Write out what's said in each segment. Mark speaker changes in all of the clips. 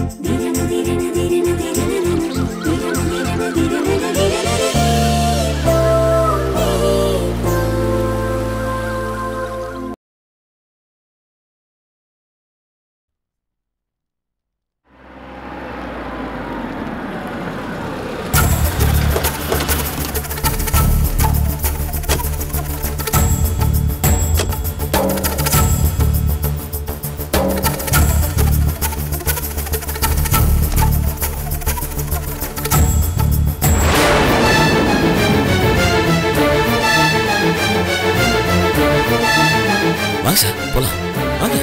Speaker 1: வாங்க சார் போலாம் வாங்க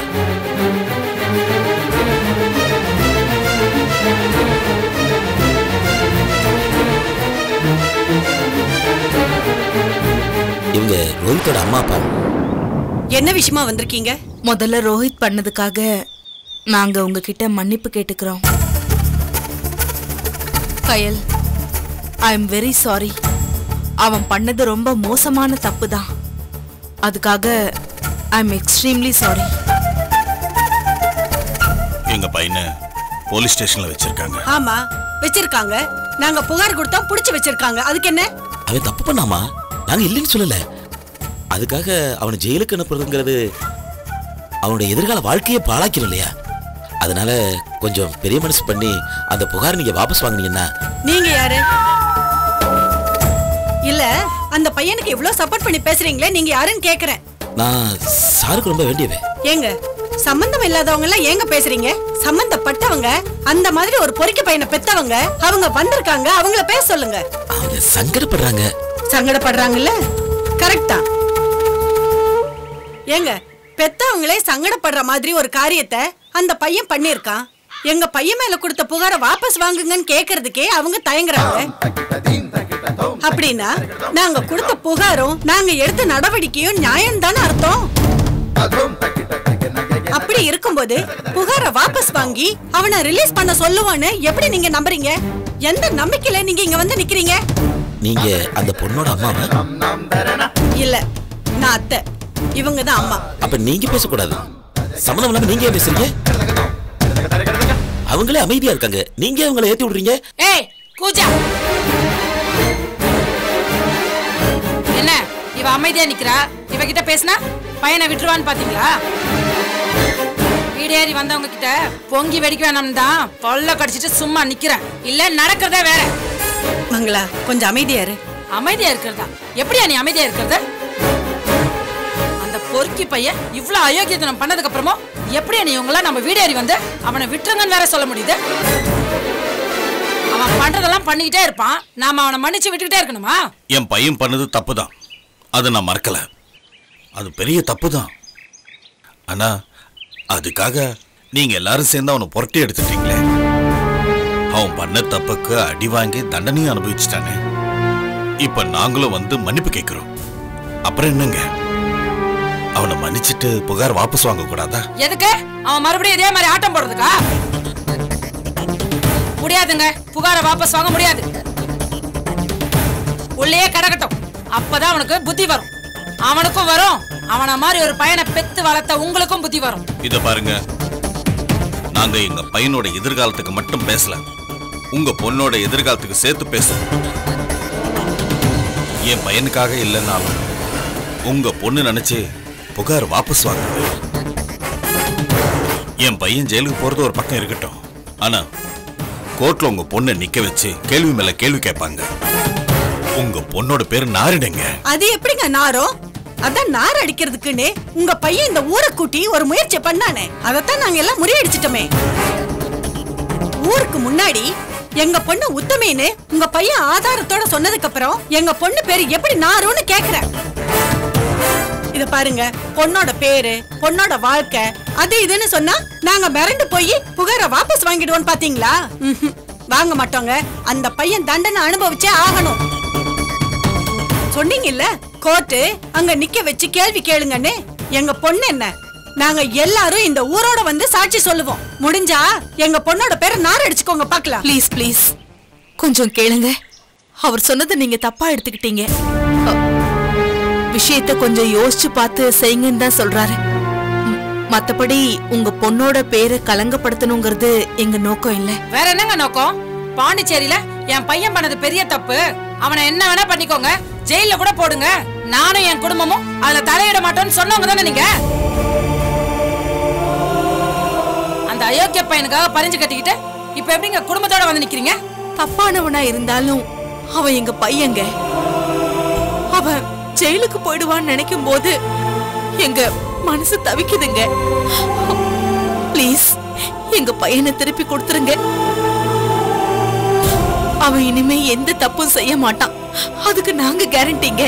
Speaker 1: இவங்க ரோஹித்தோட அம்மா அப்பா
Speaker 2: என்ன விஷயமா வந்திருக்கீங்க
Speaker 3: முதல்ல ரோஹித் பண்ணதுக்காக நாங்க உங்ககிட்ட மன்னிப்பு கேட்டுக்கிறோம் Kayal I am very sorry அவன் பண்ணது ரொம்ப மோசமான தப்பு தான் அதுக்காக ஐ எம் எக்ஸ்ட்ரீம்லி சாரி
Speaker 4: எங்க பையனை போலீஸ் ஸ்டேஷன்ல வச்சிருக்காங்க
Speaker 2: ஆமா வச்சிருக்காங்க நாங்க புகார் கொடுத்தா புடிச்சு வச்சிருக்காங்க அதுக்கு என்ன
Speaker 1: அவன் தப்பு பண்ணாமா நாங்க இல்லைன்னு சொல்லல அதுக்காக அவனை ஜெயிலுக்கு அனுப்புறதுங்கிறது அவனுடைய எதிர்கால வாழ்க்கையை பாழாக்கிறோம் இல்லையா அதனால கொஞ்சம் பெரிய மனசு பண்ணி அந்த புகாரை நீங்க வாபஸ் வாங்குனீங்கன்னா
Speaker 2: நீங்க யாரு இல்ல அந்த பையனுக்கு இவ்ளோ சப்போர்ட் பண்ணி பேசுறீங்களே நீங்க யாருன்னு கேக்குறேன்
Speaker 1: நான் சாருக்கு ரொம்ப வேண்டியவன்
Speaker 2: ஏங்க சம்பந்தம் இல்லாதவங்க எல்லாம் ஏங்க பேசுறீங்க சம்பந்தப்பட்டவங்க அந்த மாதிரி ஒரு பொறிக்க பையனை பெத்தவங்க அவங்க வந்திருக்காங்க அவங்கள பேச சொல்லுங்க
Speaker 1: அவங்க சங்கடப்படுறாங்க
Speaker 2: சங்கடப்படுறாங்கல்ல கரெக்ட் தான் ஏங்க பெத்தவங்களே சங்கடப்படுற மாதிரி ஒரு காரியத்தை அந்த பையன் பண்ணிருக்கான் எங்க பையன் மேல கொடுத்த புகாரை வாபஸ் வாங்குங்கன்னு கேக்குறதுக்கே அவங்க தயங்குறாங்க அப்படின்னா நாங்க கொடுத்த புகாரும் நாங்க எடுத்த நடவடிக்கையும் நியாயம் தானே அர்த்தம் அப்படி இருக்கும்போது புகாரை வாபஸ் வாங்கி அவனை ரிலீஸ் பண்ண சொல்லுவான்னு எப்படி நீங்க நம்புறீங்க எந்த நம்பிக்கையில நீங்க இங்க வந்து நிக்கிறீங்க
Speaker 1: நீங்க அந்த பொண்ணோட அம்மாவா
Speaker 2: இல்ல நான் அத்தை இவங்க தான் அம்மா
Speaker 1: அப்ப நீங்க பேசக்கூடாது சம்மந்தம் இல்லாம நீங்க ஏன் பேசுறீங்க அவங்களே அமைதியா இருக்காங்க நீங்க அவங்கள ஏத்தி விடுறீங்க
Speaker 5: ஏய் கூஜா என்ன இவ அமைதியா நிக்கிறா இவகிட்ட பேசினா பையனை விட்டுருவான்னு பாத்தீங்களா வீடேறி வந்தவங்க கிட்ட பொங்கி வெடிக்க வேணாம் தான் தொல்லை கடிச்சிட்டு சும்மா நிக்கிறேன் இல்ல நடக்கிறதே வேற
Speaker 2: மங்களா கொஞ்சம் அமைதியா இரு
Speaker 5: அமைதியா இருக்கிறதா எப்படியா நீ அமைதியா இருக்கிறது அந்த பொறுக்கி பையன் இவ்ளோ அயோக்கியத்தனம் பண்ணதுக்கு அப்புறமும் எப்படியா நீ இவங்கள நம்ம வீடேறி வந்து அவனை விட்டுருங்கன்னு வேற சொல்ல முடியுது அவன் பண்றதெல்லாம் பண்ணிக்கிட்டே இருப்பான் நாம அவனை மன்னிச்சு விட்டுக்கிட்டே இருக்கணுமா
Speaker 4: என் பையன் பண்ணது தப்பு தான் அதை நான் மறக்கல அது பெரிய தப்பு தான் ஆனா அதுக்காக நீங்க எல்லாரும் சேர்ந்து அவனை புரட்டி எடுத்துட்டீங்களே அவன் பண்ண தப்புக்கு அடி வாங்கி தண்டனையும் அனுபவிச்சுட்டானே இப்ப நாங்களும் வந்து மன்னிப்பு கேட்கிறோம் அப்புறம் என்னங்க அவனை மன்னிச்சிட்டு புகார் வாபஸ் வாங்க கூடாதா
Speaker 5: எதுக்கு அவன் மறுபடியும் இதே மாதிரி ஆட்டம் போடுறதுக்கா முடியாதுங்க புகாரை வாபஸ் வாங்க முடியாது உள்ளேயே கிடக்கட்டும் அப்பதான் அவனுக்கு புத்தி வரும் அவனுக்கும் வரும் அவன மாதிரி ஒரு பையனை பெத்து வளர்த்த உங்களுக்கும் புத்தி வரும்
Speaker 4: இத பாருங்க நாங்க எங்க பையனோட எதிர்காலத்துக்கு மட்டும் பேசல உங்க பொண்ணோட எதிர்காலத்துக்கு சேர்த்து பேசுறோம் என் பையனுக்காக இல்லைன்னாலும் உங்க பொண்ணு நினைச்சு புகார் வாபஸ் வாங்குது என் பையன் ஜெயிலுக்கு போறது ஒரு பக்கம் இருக்கட்டும் ஆனா கோர்ட்ல உங்க பொண்ணை நிக்க வச்சு கேள்வி மேல கேள்வி கேட்பாங்க உங்க பொண்ணோட பேரு நாரிடுங்க
Speaker 2: அது எப்படிங்க நாரும் அதான் நார் அடிக்கிறதுக்குன்னு உங்க பையன் இந்த ஊரை கூட்டி ஒரு முயற்சி பண்ணானே அதைத்தான் நாங்க எல்லாம் முறியடிச்சிட்டோமே ஊருக்கு முன்னாடி எங்க பொண்ணு உத்தமேன்னு உங்க பையன் ஆதாரத்தோட சொன்னதுக்கு அப்புறம் எங்க பொண்ணு பேரு எப்படி நாரும்னு கேக்குறேன் இத பாருங்க பொண்ணோட பேரு பொண்ணோட வாழ்க்கை அது இதுன்னு சொன்னா நாங்க மிரண்டு போய் புகாரை வாபஸ் வாங்கிடுவோம் பாத்தீங்களா ம்ஹும். வாங்க மாட்டோங்க அந்த பையன் தண்டனை அனுபவிச்சே ஆகணும் சொன்னீங்கல்ல கோர்ட்டு அங்க நிக்க வச்சு கேள்வி கேளுங்கன்னு எங்க பொண்ணு என்ன நாங்க எல்லாரும் இந்த ஊரோட வந்து சாட்சி சொல்லுவோம் முடிஞ்சா எங்க பொண்ணோட பேரை நார் அடிச்சுக்கோங்க பாக்கலாம்
Speaker 3: ப்ளீஸ் ப்ளீஸ் கொஞ்சம் கேளுங்க அவர் சொன்னதை நீங்க தப்பா எடுத்துக்கிட்டீங்க அ, விஷயத்தை கொஞ்சம் யோசிச்சு பார்த்து செய்யுங்கன்னு தான் சொல்றாரு ம், மத்தபடி உங்க பொண்ணோட பேரை கலங்கப்படுத்தணுங்கிறது எங்க நோக்கம் இல்ல
Speaker 5: வேற என்னங்க நோக்கம் பாண்டிச்சேரியில என் பையன் பண்ணது பெரிய தப்பு அவனை என்ன வேணா பண்ணிக்கோங்க ஜெயில கூட போடுங்க நானும் என் குடும்பமும் அதுல தலையிட மாட்டோம்னு சொன்னவங்க தானே நீங்க அந்த அயோக்கிய பையனுக்காக பறிஞ்சு கட்டிக்கிட்டு இப்ப எப்படிங்க குடும்பத்தோட வந்து நிக்கிறீங்க
Speaker 3: தப்பானவனா இருந்தாலும் அவன் எங்க பையங்க அவன் ஜெயிலுக்கு போயிடுவான்னு நினைக்கும் போது எங்க மனசு தவிக்குதுங்க ப்ளீஸ் எங்க பையனை திருப்பி கொடுத்துருங்க அவன் இனிமே எந்த தப்பும் செய்ய மாட்டான் அதுக்கு நாங்க கேரண்டிங்க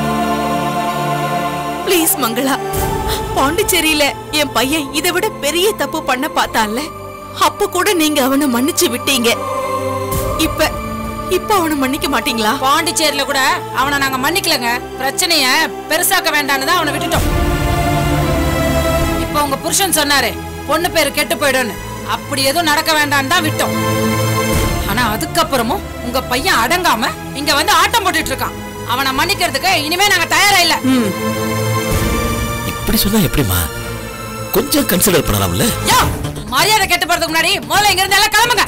Speaker 3: ப்ளீஸ் மங்களா பாண்டிச்சேரியில என் பையன் இதை விட பெரிய தப்பு பண்ண பார்த்தான்ல அப்ப கூட நீங்க அவனை மன்னிச்சு விட்டீங்க இப்ப இப்ப அவனை மன்னிக்க மாட்டீங்களா
Speaker 5: பாண்டிச்சேரியில கூட அவனை நாங்க மன்னிக்கலங்க பிரச்சனைய பெருசாக்க வேண்டாம்னு தான் அவனை விட்டுட்டோம் இப்ப உங்க புருஷன் சொன்னாரு பொண்ணு பேரு கெட்டு போயிடும்னு அப்படி எதுவும் நடக்க வேண்டாம்னு தான் விட்டோம் ஆனா அதுக்கப்புறமும் உங்க பையன் அடங்காம இங்க வந்து ஆட்டம் போட்டுட்டு இருக்கான் அவனை மன்னிக்கிறதுக்கு இனிமே நாங்க தயாரா இல்ல
Speaker 2: ம்
Speaker 1: இப்படி சொன்னா எப்படிம்மா கொஞ்சம் கன்சிடர் பண்ணலாம்ல
Speaker 5: யோ மரியாதை கெட்டு போறதுக்கு முன்னாடி முதல்ல இங்க இருந்து எல்லாம் கிளம்புங்க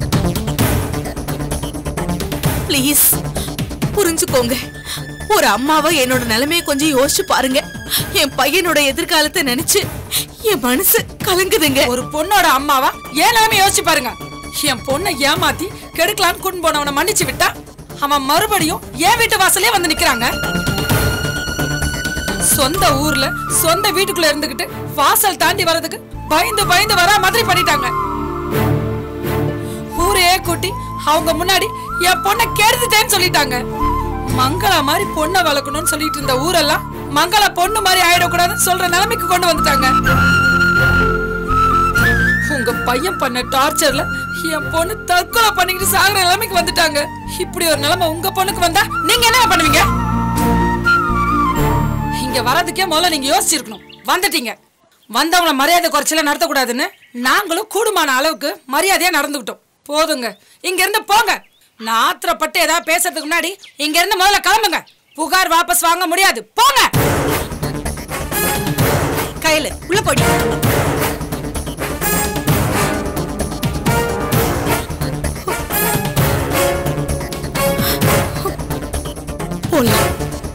Speaker 3: ப்ளீஸ் புரிஞ்சுக்கோங்க ஒரு அம்மாவா என்னோட நிலைமைய கொஞ்சம் யோசிச்சு பாருங்க என் பையனோட எதிர்காலத்தை நினைச்சு என் மனசு கலங்குதுங்க
Speaker 5: ஒரு பொண்ணோட அம்மாவா ஏன் நிலைமை யோசிச்சு பாருங்க என் பொண்ணை ஏமாத்தி கெடுக்கலான்னு கூட்டு போனவனை மன்னிச்சு விட்டா அவன் மறுபடியும் என் வீட்டு வாசலே வந்து நிக்கிறாங்க சொந்த ஊர்ல சொந்த வீட்டுக்குள்ள இருந்துகிட்டு வாசல் தாண்டி வர்றதுக்கு பயந்து பயந்து வர மாதிரி பண்ணிட்டாங்க ஊரே கூட்டி அவங்க முன்னாடி என் பொண்ணை கெடுத்துட்டேன்னு சொல்லிட்டாங்க மங்களா மாதிரி பொண்ணை வளர்க்கணும்னு சொல்லிட்டு இருந்த ஊரெல்லாம் மங்களா பொண்ணு மாதிரி ஆயிடக்கூடாதுன்னு சொல்ற நிலைமைக்கு கொண்டு வந்துட்டாங்க உங்க பையன் பண்ண டார்ச்சர்ல என் பொண்ணு தற்கொலை பண்ணிக்கிட்டு சாகுற நிலைமைக்கு வந்துட்டாங்க இப்படி ஒரு நிலைமை உங்க பொண்ணுக்கு வந்தா நீங்க என்ன பண்ணுவீங்க இங்க வரதுக்கே முதல்ல நீங்க யோசிச்சிருக்கணும் வந்துட்டீங்க வந்தவங்கள மரியாதை குறைச்சல நடத்தக்கூடாதுன்னு நாங்களும் கூடுமான அளவுக்கு மரியாதையா நடந்துக்கிட்டோம் போதுங்க இங்க இருந்து போங்க நான் ஆத்திரப்பட்டு ஏதாவது பேசுறதுக்கு முன்னாடி இங்க இருந்து முதல்ல கிளம்புங்க புகார் வாபஸ் வாங்க முடியாது போங்க
Speaker 2: கையில உள்ள போடி
Speaker 3: போலாம்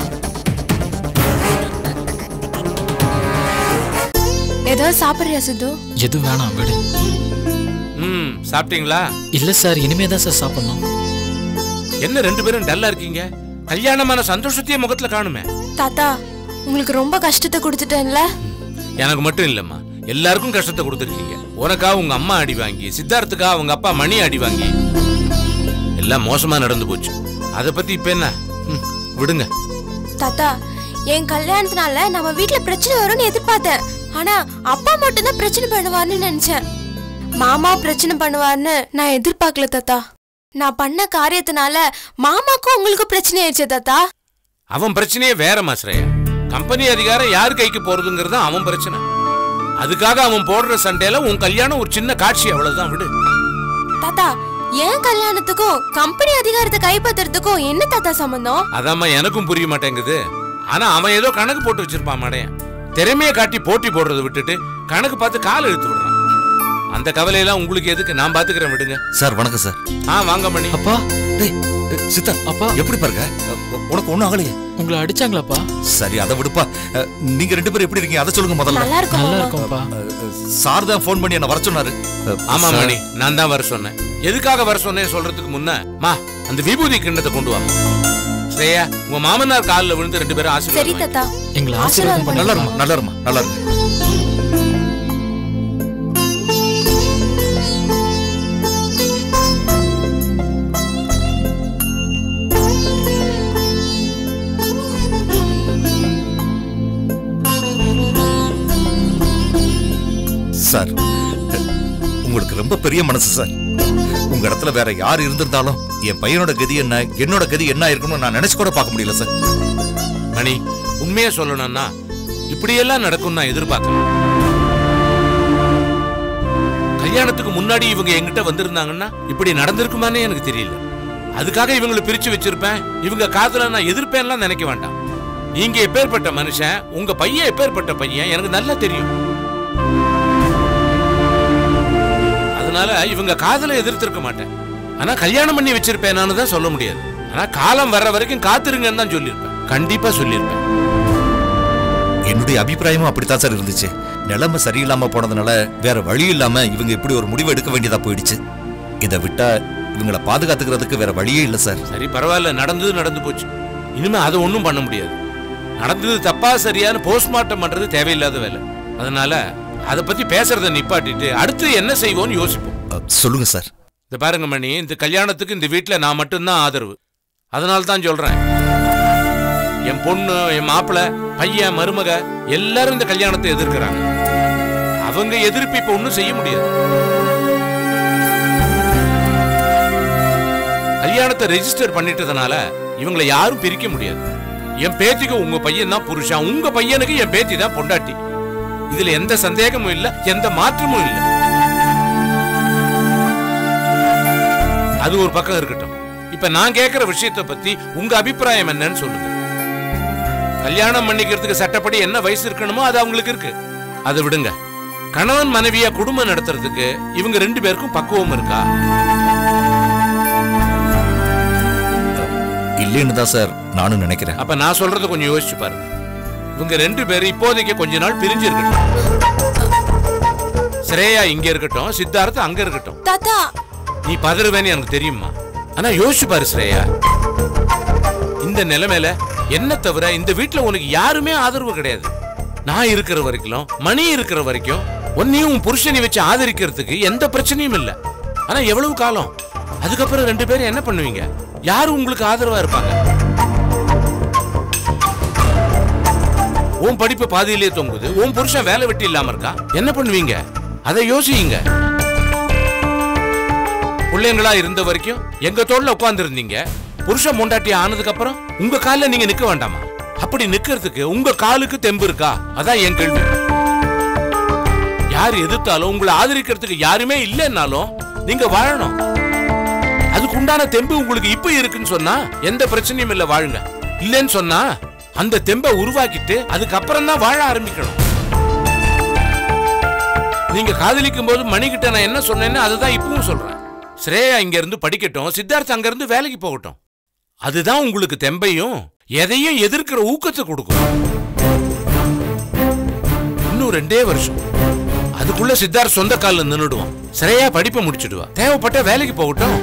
Speaker 6: ஏதாவது சாப்பிடுறியா சித்து
Speaker 7: எதுவும் வேணாம் விடு
Speaker 8: ம் சாப்பிட்டீங்களா
Speaker 7: இல்ல சார் இனிமே தான் சார் சாப்பிடணும்
Speaker 8: என்ன ரெண்டு பேரும் டல்லா இருக்கீங்க கல்யாணமான சந்தோஷத்தையே முகத்துல காணுமே
Speaker 6: தாத்தா உங்களுக்கு ரொம்ப கஷ்டத்தை கொடுத்துட்டேன்ல
Speaker 8: எனக்கு மட்டும் இல்லம்மா எல்லாருக்கும் கஷ்டத்தை கொடுத்துருக்கீங்க உனக்கா உங்க அம்மா அடி வாங்கி சித்தார்த்துக்கா அவங்க அப்பா மணி அடி வாங்கி எல்லாம் மோசமா நடந்து போச்சு அதை பத்தி இப்ப என்ன ம், விடுங்க
Speaker 6: தாத்தா என் கல்யாணத்தினால நம்ம வீட்ல பிரச்சனை வரும்னு எதிர்பார்த்தேன் ஆனா அப்பா மட்டும்தான் பிரச்சனை பண்ணுவார்னு நினைச்சேன் மாமா பிரச்சனை பண்ணுவார்னு நான் எதிர்பார்க்கல தாத்தா நான் பண்ண காரியத்தினால மாமாக்கும் உங்களுக்கு பிரச்சனை ஆயிடுச்சு தாத்தா
Speaker 8: அவன் பிரச்சனையே வேற மாஸ்ரேயா கம்பெனி அதிகாரம் யார் கைக்கு போறதுங்கிறது தான் அவன் பிரச்சனை அதுக்காக அவன் போடுற சண்டையில உன் கல்யாணம் ஒரு சின்ன காட்சி அவ்வளவுதான் விடு
Speaker 6: தாத்தா என் கல்யாணத்துக்கும் கம்பெனி அதிகாரத்தை கைப்பற்றுறதுக்கும் என்ன தாத்தா சம்பந்தம்
Speaker 8: அதாம்மா எனக்கும் புரிய மாட்டேங்குது ஆனா அவன் ஏதோ கணக்கு போட்டு வச்சிருப்பான் மடையன் திறமையை காட்டி போட்டி போடுறதை விட்டுட்டு கணக்கு பார்த்து கால் இழுத்து விடுறான் அந்த கவலையெல்லாம் உங்களுக்கு எதுக்கு நான் பாத்துக்கிறேன் விடுங்க
Speaker 4: சார் வணக்கம் சார்
Speaker 8: ஆ வாங்க மணி
Speaker 7: அப்பா
Speaker 4: டேய் சித்தா
Speaker 7: அப்பா
Speaker 4: எப்படி பாருங்க உனக்கு ஒண்ணும் ஆகலையே
Speaker 7: உங்களை அடிச்சாங்களாப்பா
Speaker 4: சரி அதை விடுப்பா அஹ், நீங்க ரெண்டு பேரும் எப்படி இருக்கீங்க அதை சொல்லுங்க முதல்ல
Speaker 6: நல்லா இருக்கும்
Speaker 7: நல்லா
Speaker 6: மாமா.
Speaker 7: இருக்கும்ப்பா
Speaker 4: சார் தான் ஃபோன் பண்ணி என்ன வர சொன்னாரு அஹ்,
Speaker 8: ஆமா
Speaker 4: சார்,
Speaker 8: மணி நான் தான் வர சொன்னேன் எதுக்காக வர சொன்னேன் சொல்றதுக்கு முன்ன மா அந்த விபூதி கிண்ணத்தை கொண்டு வா ஸ்ரேயா உங்க மாமனார் காலில் விழுந்து ரெண்டு பேரும்
Speaker 6: சரி
Speaker 8: ஆசீர்வாதம்
Speaker 6: தாத்தா
Speaker 7: எங்களை
Speaker 6: ஆசீர்வாதம்
Speaker 7: ஆசீர்வாதம் பண்ணி
Speaker 4: நல்லா இருமா நல்லா இருமா நல்லா இருங்க சார் உங்களுக்கு ரொம்ப பெரிய மனசு சார் உங்க இடத்துல வேற யார் இருந்திருந்தாலும் என் பையனோட கதி என்ன என்னோட கதி என்ன இருக்கணும்னு நான் நினைச்சு கூட பார்க்க முடியல சார்
Speaker 8: மணி உண்மையா சொல்லணும்னா இப்படியெல்லாம் நடக்கும் நான் எதிர்பார்க்கல கல்யாணத்துக்கு முன்னாடி இவங்க என்கிட்ட வந்திருந்தாங்கன்னா இப்படி நடந்திருக்குமானே எனக்கு தெரியல அதுக்காக இவங்களை பிரிச்சு வச்சிருப்பேன் இவங்க காதுல நான் எதிர்ப்பேன்லாம் நினைக்க வேண்டாம் நீங்க எப்பேற்பட்ட மனுஷன் உங்க பையன் எப்பேற்பட்ட பையன் எனக்கு நல்லா தெரியும் அதனால இவங்க காதலை எதிர்த்திருக்க மாட்டேன் ஆனா கல்யாணம் பண்ணி வச்சிருப்பேனான்னு தான் சொல்ல முடியாது ஆனா காலம் வர்ற வரைக்கும் காத்திருங்கன்னு தான் சொல்லியிருப்பேன் கண்டிப்பா சொல்லியிருப்பேன்
Speaker 9: என்னுடைய அபிப்பிராயமும் அப்படித்தான் சார் இருந்துச்சு நிலைமை சரியில்லாம போனதுனால வேற வழி இல்லாம இவங்க இப்படி ஒரு முடிவு எடுக்க வேண்டியதா போயிடுச்சு இதை விட்டா இவங்கள பாதுகாத்துக்கிறதுக்கு வேற வழியே இல்லை சார்
Speaker 8: சரி பரவாயில்ல நடந்தது நடந்து போச்சு இனிமே அதை ஒன்றும் பண்ண முடியாது நடந்தது தப்பா சரியான போஸ்ட்மார்ட்டம் பண்றது தேவையில்லாத வேலை அதனால அதை பத்தி பேசுறத நிப்பாட்டிட்டு அடுத்து என்ன செய்வோம்னு யோசிப்போம்
Speaker 9: அ, சொல்லுங்க சார்
Speaker 8: இந்த பாருங்க மணி இந்த கல்யாணத்துக்கு இந்த வீட்ல நான் மட்டும்தான் ஆதரவு அதனால தான் சொல்றேன் என் பொண்ணு என் மாப்பிள்ளை பையன் மருமக எல்லாரும் இந்த கல்யாணத்தை எதிர்க்கிறாங்க அவங்க எதிர்ப்பு இப்ப ஒன்றும் செய்ய முடியாது கல்யாணத்தை ரெஜிஸ்டர் பண்ணிட்டதுனால இவங்களை யாரும் பிரிக்க முடியாது என் பேத்திக்கு உங்க பையன் தான் புருஷன் உங்க பையனுக்கு என் பேத்தி தான் பொண்டாட்டி இதுல எந்த சந்தேகமும் இல்ல எந்த மாற்றமும் இல்ல அது ஒரு பக்கம் இருக்கட்டும் இப்ப நான் கேக்குற விஷயத்தை பத்தி உங்க அபிப்பிராயம் என்னன்னு சொல்லுங்க கல்யாணம் பண்ணிக்கிறதுக்கு சட்டப்படி என்ன வயசு இருக்கணுமோ அது அவங்களுக்கு இருக்கு அதை விடுங்க கணவன் மனைவியா குடும்பம் நடத்துறதுக்கு இவங்க ரெண்டு பேருக்கும் பக்குவம் இருக்கா
Speaker 9: இல்லைன்னு தான் சார் நானும் நினைக்கிறேன்
Speaker 8: அப்ப நான் சொல்றத கொஞ்சம் யோசிச்சு பாருங்க இவங்க ரெண்டு பேரும் இப்போதைக்கு கொஞ்ச நாள் பிரிஞ்சு இருக்கட்டும் ஸ்ரேயா இங்க இருக்கட்டும் சித்தார்த் அங்க இருக்கட்டும்
Speaker 6: தாத்தா
Speaker 8: நீ பதறுவேன்னு எனக்கு தெரியுமா ஆனா யோசிச்சு பாரு ஸ்ரேயா இந்த நிலைமையில என்ன தவிர இந்த வீட்ல உனக்கு யாருமே ஆதரவு கிடையாது நான் இருக்கிற வரைக்கும் மணி இருக்கிற வரைக்கும் உன்னையும் உன் புருஷனை வச்சு ஆதரிக்கிறதுக்கு எந்த பிரச்சனையும் இல்ல ஆனா எவ்வளவு காலம் அதுக்கப்புறம் ரெண்டு பேரும் என்ன பண்ணுவீங்க யாரு உங்களுக்கு ஆதரவா இருப்பாங்க உன் படிப்பு பாதியிலேயே தொங்குது உன் புருஷன் வேலை வெட்டி இல்லாம இருக்கா என்ன பண்ணுவீங்க அதை யோசியுங்க பிள்ளைங்களா இருந்த வரைக்கும் எங்க தோல்ல உட்கார்ந்து இருந்தீங்க புருஷன் பொண்டாட்டி ஆனதுக்கு அப்புறம் உங்க கால்ல நீங்க நிக்க வேண்டாமா அப்படி நிக்கிறதுக்கு உங்க காலுக்கு தெம்பு இருக்கா அதான் என் கேள்வி யார் எதிர்த்தாலும் உங்களை ஆதரிக்கிறதுக்கு யாருமே இல்லைன்னாலும் நீங்க வாழணும் அதுக்கு உண்டான தெம்பு உங்களுக்கு இப்ப இருக்குன்னு சொன்னா எந்த பிரச்சனையும் இல்ல வாழுங்க இல்லைன்னு சொன்னா அந்த தெம்பை உருவாக்கிட்டு அதுக்கப்புறம் தான் வாழ ஆரம்பிக்கணும் நீங்க காதலிக்கும் போது மணிகிட்ட நான் என்ன சொன்னேன்னு அதுதான் இப்பவும் சொல்றேன் ஸ்ரேயா இங்க இருந்து படிக்கட்டும் சித்தார்த் அங்க இருந்து வேலைக்கு போகட்டும் அதுதான் உங்களுக்கு தெம்பையும் எதையும் எதிர்க்கிற ஊக்கத்தை கொடுக்கும் இன்னும் ரெண்டே வருஷம் அதுக்குள்ள சித்தார்த் சொந்த கால்ல நின்னுடுவான் ஸ்ரேயா படிப்பை முடிச்சிடுவா தேவைப்பட்ட வேலைக்கு போகட்டும்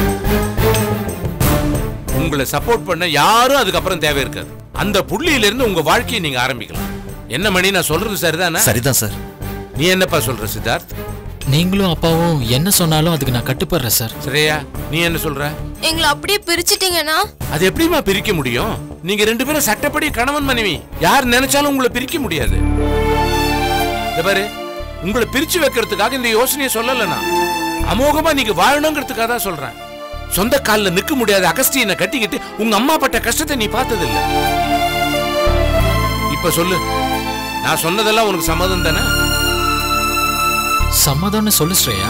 Speaker 8: உங்களை சப்போர்ட் பண்ண யாரும் அதுக்கப்புறம் தேவை இருக்காது அந்த புள்ளியில இருந்து உங்க வாழ்க்கையை நீங்க ஆரம்பிக்கலாம் என்ன மணி நான் சொல்றது சரிதானே
Speaker 9: சரிதான் சார்
Speaker 8: நீ என்னப்பா சொல்ற சித்தார்த்
Speaker 7: நீங்களும் அப்பாவும் என்ன சொன்னாலும் அதுக்கு நான் கட்டுப்படுறேன் சார்
Speaker 8: ஸ்ரேயா நீ என்ன சொல்ற
Speaker 6: எங்களை அப்படியே பிரிச்சிட்டீங்கன்னா
Speaker 8: அது எப்படிமா பிரிக்க முடியும் நீங்க ரெண்டு பேரும் சட்டப்படி கணவன் மனைவி யார் நினைச்சாலும் உங்களை பிரிக்க முடியாது இந்த பாரு உங்களை பிரிச்சு வைக்கிறதுக்காக இந்த யோசனையை சொல்லல நான் அமோகமா நீங்க வாழணுங்கிறதுக்காக தான் சொல்றேன் சொந்த கால்ல நிக்க முடியாத அகஸ்டியனை கட்டிக்கிட்டு உங்க அம்மா பட்ட கஷ்டத்தை நீ பார்த்தது இல்ல இப்ப சொல்லு நான் சொன்னதெல்லாம் உனக்கு சம்மதம் தானே
Speaker 7: சம்மதம்னு சொல்லு ஸ்ரேயா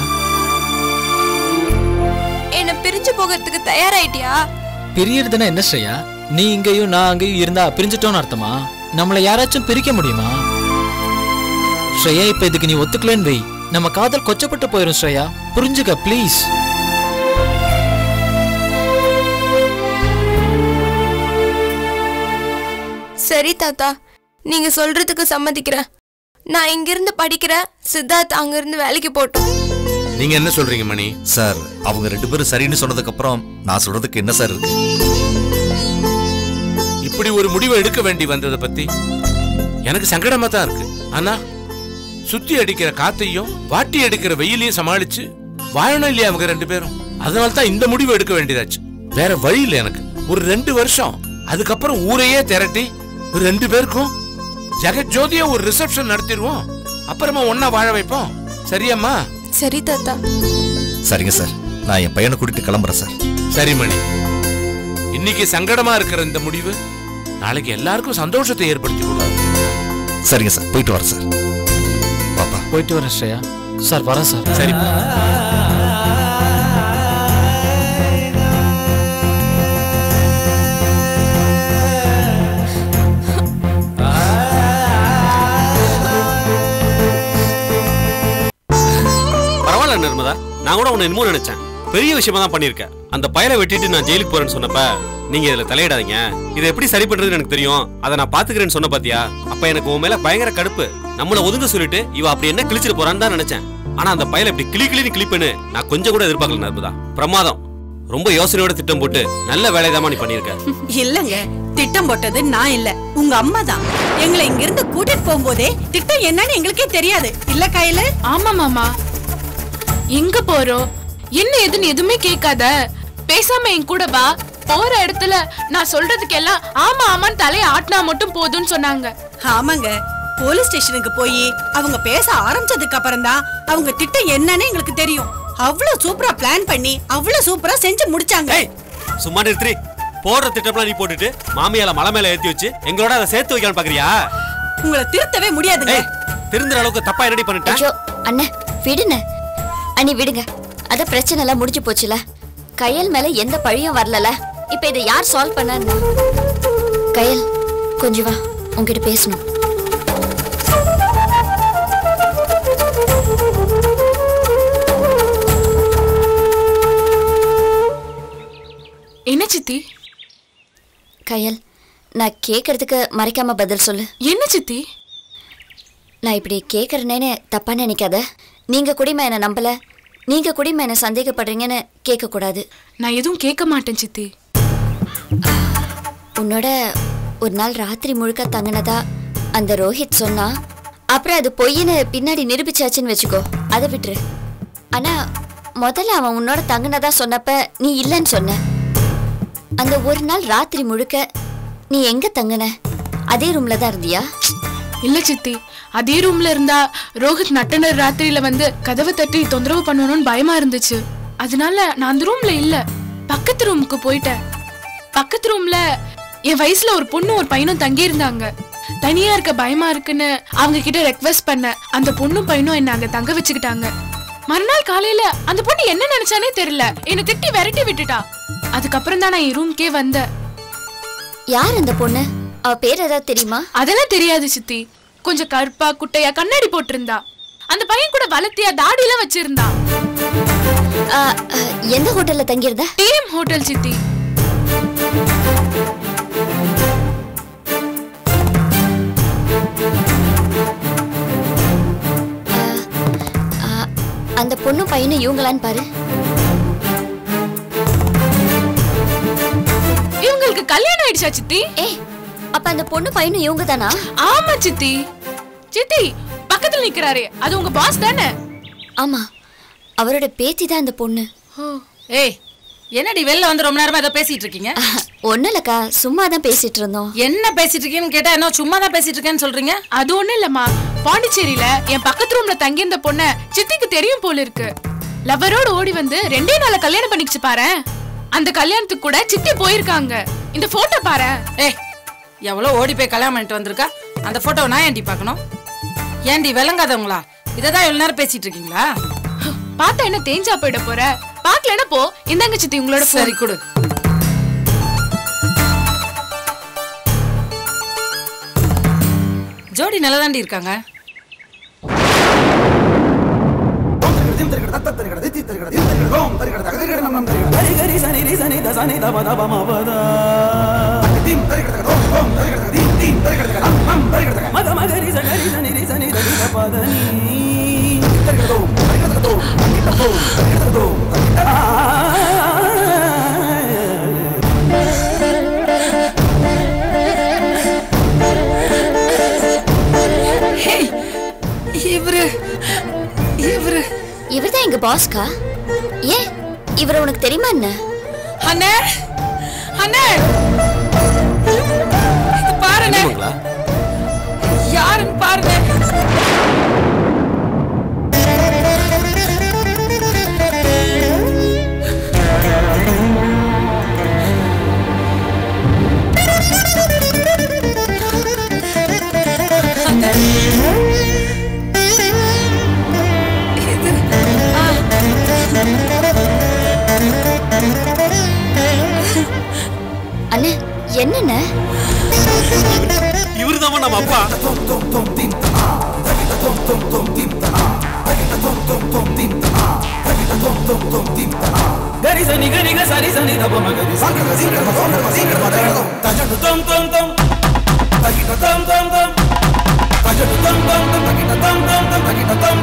Speaker 6: என்ன பிரிஞ்சு போகிறதுக்கு தயாராயிட்டியா
Speaker 7: பிரியறதுன்னா என்ன ஸ்ரேயா நீ இங்கேயும் நான் அங்கேயும் இருந்தா பிரிஞ்சிட்டோன்னு அர்த்தமா நம்மளை யாராச்சும் பிரிக்க முடியுமா ஸ்ரேயா இப்ப இதுக்கு நீ ஒத்துக்கலன்னு வை நம்ம காதல் கொச்சப்பட்டு போயிரும் ஸ்ரேயா புரிஞ்சுக்க ப்ளீஸ்
Speaker 6: சரி தாத்தா நீங்க சொல்றதுக்கு சம்மதிக்கிறேன் நான் இங்கிருந்து படிக்கிறேன் சித்தார்த் அங்கிருந்து வேலைக்கு போட்டோம்
Speaker 8: நீங்க என்ன சொல்றீங்க மணி
Speaker 9: சார் அவங்க ரெண்டு பேரும் சரின்னு சொன்னதுக்கு அப்புறம் நான் சொல்றதுக்கு என்ன சார் இருக்கு
Speaker 8: இப்படி ஒரு முடிவை எடுக்க வேண்டி வந்ததை பத்தி எனக்கு சங்கடமா தான் இருக்கு ஆனா சுத்தி அடிக்கிற காத்தையும் வாட்டி அடிக்கிற வெயிலையும் சமாளிச்சு வாழணும் இல்லையா அவங்க ரெண்டு பேரும் அதனால தான் இந்த முடிவு எடுக்க வேண்டியதாச்சு வேற வழி இல்லை எனக்கு ஒரு ரெண்டு வருஷம் அதுக்கப்புறம் ஊரையே திரட்டி ஒரு ரெண்டு பேருக்கும் ஜெகத் ஜோதியா ஒரு ரிசப்ஷன் நடத்திடுவோம் அப்புறமா ஒன்னா வாழ வைப்போம் சரியாம்மா
Speaker 6: சரி தாத்தா
Speaker 9: சரிங்க சார் நான் என் பையனை கூட்டிட்டு கிளம்புறேன் சார்
Speaker 8: சரி மணி இன்னைக்கு சங்கடமா இருக்கிற இந்த முடிவு நாளைக்கு எல்லாருக்கும் சந்தோஷத்தை ஏற்படுத்தி கொடுக்கும்
Speaker 9: சரிங்க சார் போயிட்டு வரேன் சார் பாப்பா
Speaker 7: போயிட்டு வரேன் ஸ்ரேயா சார் வரேன் சார்
Speaker 8: சரி
Speaker 10: பரவாயில்ல நிர்மதா நான் கூட உன்னை என்னமோ நினைச்சேன் பெரிய விஷயமா தான் பண்ணியிருக்க அந்த பயலை வெட்டிட்டு நான் ஜெயிலுக்கு போறேன்னு சொன்னப்ப நீங்க இதுல தலையிடாதீங்க இதை எப்படி சரி பண்றதுன்னு எனக்கு தெரியும் அதை நான் பாத்துக்கிறேன்னு சொன்ன பாத்தியா அப்ப எனக்கு உன் மேல பயங்கர கடுப்பு நம்மள ஒதுங்க சொல்லிட்டு இவ அப்படி என்ன கிழிச்சிட்டு போறான்னு தான் நினைச்சேன் ஆனா அந்த பயலை இப்படி கிளி கிளின்னு கிளிப்புன்னு நான் கொஞ்சம் கூட எதிர்பார்க்கல நர்மதா பிரமாதம் ரொம்ப யோசனையோட திட்டம் போட்டு நல்ல வேலையதாமா நீ பண்ணியிருக்க
Speaker 2: இல்லங்க திட்டம் போட்டது நான் இல்ல உங்க அம்மா தான் எங்களை இங்க இருந்து கூட்டிட்டு போகும்போதே திட்டம் என்னன்னு எங்களுக்கே தெரியாது இல்ல கையில
Speaker 3: ஆமா மாமா எங்க போறோம் என்ன ஏதுன்னு எதுவுமே கேட்காத பேசாம என் கூட வா போற இடத்துல நான் சொல்றதுக்கு எல்லாம் ஆமா ஆமான்னு தலையை ஆட்டினா மட்டும் போதும்னு சொன்னாங்க
Speaker 2: ஆமாங்க போலீஸ் ஸ்டேஷனுக்கு போய் அவங்க பேச ஆரம்பிச்சதுக்கு அப்புறம் தான் அவங்க திட்டம் என்னன்னு எங்களுக்கு தெரியும் அவ்வளவு சூப்பரா பிளான் பண்ணி அவ்வளவு சூப்பரா செஞ்சு முடிச்சாங்க
Speaker 10: ஏய் சும்மா நிறுத்தி போடுற திட்டம்லாம் நீ போட்டுட்டு மாமியால மலை மேல ஏத்தி வச்சு எங்களோட அதை சேர்த்து வைக்கலாம்னு பாக்குறியா
Speaker 2: உங்களை திருத்தவே முடியாதுங்க
Speaker 10: ஏய் திருந்துற அளவுக்கு தப்பா என்னடி பண்ணிட்டேன்
Speaker 11: ஐயோ அண்ணே விடுண்ணே அண்ணி விடுங்க அத பிரச்சனை எல்லாம் முடிஞ்சு போச்சுல கையல் மேல எந்த பழியும் வரலல இப்ப இதை யார் சால்வ் பண்ணான்னு கையல் கொஞ்சம் வா உன்கிட்ட பேசணும்
Speaker 3: என்ன சித்தி
Speaker 11: கையல் நான் கேக்குறதுக்கு மறைக்காம பதில் சொல்லு
Speaker 3: என்ன சித்தி
Speaker 11: நான் இப்படி கேக்குறேனேன்னு தப்பா நினைக்காத நீங்க குடிமை என்ன நம்பல நீங்க குடிமை என்ன சந்தேகப்படுறீங்கன்னு கேட்க கூடாது
Speaker 3: நான் எதுவும் கேட்க மாட்டேன் சித்தி
Speaker 11: உன்னோட ஒரு நாள் ராத்திரி முழுக்க தங்கினதா அந்த ரோஹித் சொன்னா அப்புறம் அது பொய்ன்னு பின்னாடி நிரூபிச்சாச்சுன்னு வச்சுக்கோ அதை விட்டுரு ஆனா முதல்ல அவன் உன்னோட தங்கினதா சொன்னப்ப நீ இல்லைன்னு சொன்ன அந்த ஒரு நாள் ராத்திரி முழுக்க நீ எங்க தங்குன அதே ரூம்ல தான் இருந்தியா
Speaker 3: இல்ல சித்தி அதே ரூம்ல இருந்தா ரோஹித் நட்டனர் ராத்திரியில வந்து கதவை தட்டி தொந்தரவு பண்ணணும்னு பயமா இருந்துச்சு அதனால நான் அந்த ரூம்ல இல்ல பக்கத்து ரூமுக்கு போயிட்டேன் பக்கத்து ரூம்ல என் வயசுல ஒரு பொண்ணு ஒரு பையனும் தங்கி இருந்தாங்க தனியா இருக்க பயமா இருக்குன்னு அவங்க கிட்ட ரெக்வெஸ்ட் பண்ண அந்த பொண்ணும் பையனும் என்ன அங்க தங்க வச்சுக்கிட்டாங்க மறுநாள் காலையில அந்த பொண்ணு என்ன நினைச்சானே தெரியல என்னை திட்டி விரட்டி விட்டுட்டா அதுக்கப்புறம் தான் நான் என் ரூம்க்கே வந்தேன்
Speaker 11: யார் அந்த பொண்ணு அவ பேர் ஏதாவது தெரியுமா
Speaker 3: அதெல்லாம் தெரியாது சித்தி கொஞ்சம் கருப்பா குட்டையா கண்ணாடி போட்டிருந்தா அந்த பையன் கூட வளர்த்தியா தாடியெல்லாம் வச்சிருந்தா
Speaker 11: ஆ, ஆ, எந்த ஹோட்டல்ல தங்கியிருந்த
Speaker 3: டிஎம் ஹோட்டல் சித்தி
Speaker 11: ஆ, அந்த பொண்ணும் பையனும் இவங்களான்னு பாரு
Speaker 3: இவங்களுக்கு கல்யாணம் ஆயிடுச்சா சித்தி
Speaker 11: ஏ அப்ப அந்த பொண்ணு பையனும் இவங்க தானா
Speaker 3: ஆமா சித்தி சித்தி பக்கத்துல நிக்கிறாரே அது உங்க பாஸ் தானே
Speaker 11: ஆமா அவரோட பேத்தி தான் அந்த பொண்ணு
Speaker 5: ஏய் என்னடி வெளில வந்து ரொம்ப நேரமா ஏதோ பேசிட்டு இருக்கீங்க
Speaker 11: ஒன்னும் இல்லக்கா சும்மா தான் பேசிட்டு இருந்தோம்
Speaker 5: என்ன பேசிட்டு இருக்கீங்கன்னு கேட்டா என்ன சும்மா தான் பேசிட்டு இருக்கேன்னு சொல்றீங்க
Speaker 3: அது ஒண்ணும் இல்லம்மா பாண்டிச்சேரியில என் பக்கத்து ரூம்ல தங்கியிருந்த பொண்ண சித்திக்கு தெரியும் போல இருக்கு லவரோட ஓடி வந்து ரெண்டே நாள்ல கல்யாணம் பண்ணிக்கிச்சு பாரு அந்த கல்யாணத்துக்கு கூட சித்தி போயிருக்காங்க இந்த போட்டோ பாரு
Speaker 5: ஏய் எவ்வளோ ஓடி போய் கல்யாணம் பண்ணிட்டு வந்திருக்கா அந்த போட்டோவை நான் ஏன்டி பார்க்கணும் ஏன்டி விளங்காதவங்களா இதை தான் இவ்வளோ நேரம் பேசிட்டு இருக்கீங்களா
Speaker 3: பார்த்தா என்ன தேஞ்சா போயிட போற பாக்கலன்னா போ இந்தாங்க சித்தி உங்களோட
Speaker 5: சரி
Speaker 3: phone.
Speaker 5: கொடு ஜோடி நல்லதாண்டி இருக்காங்க ஹேய், இவரு இவரு
Speaker 11: இவர்தான் எங்க பாஸ்கா ஏன் இவரை உனக்கு தெரியுமா என்ன
Speaker 5: அண்ணே அண்ணே இது பாருண்ணே
Speaker 10: தெரியுமாங்களா?
Speaker 5: யாருன்னு பாருங்க
Speaker 11: அண்ணே என்னண்ண
Speaker 10: இவருதாம்மா நம்ம அப்பா
Speaker 12: గరి సని గరి గ సరి సని దప మగరి సంగ సింగ మగ సింగ మగ తజడు తం తం తం తగిట తం తం తం తజడు తం తం తం తగిట తం తం తం తగిట తం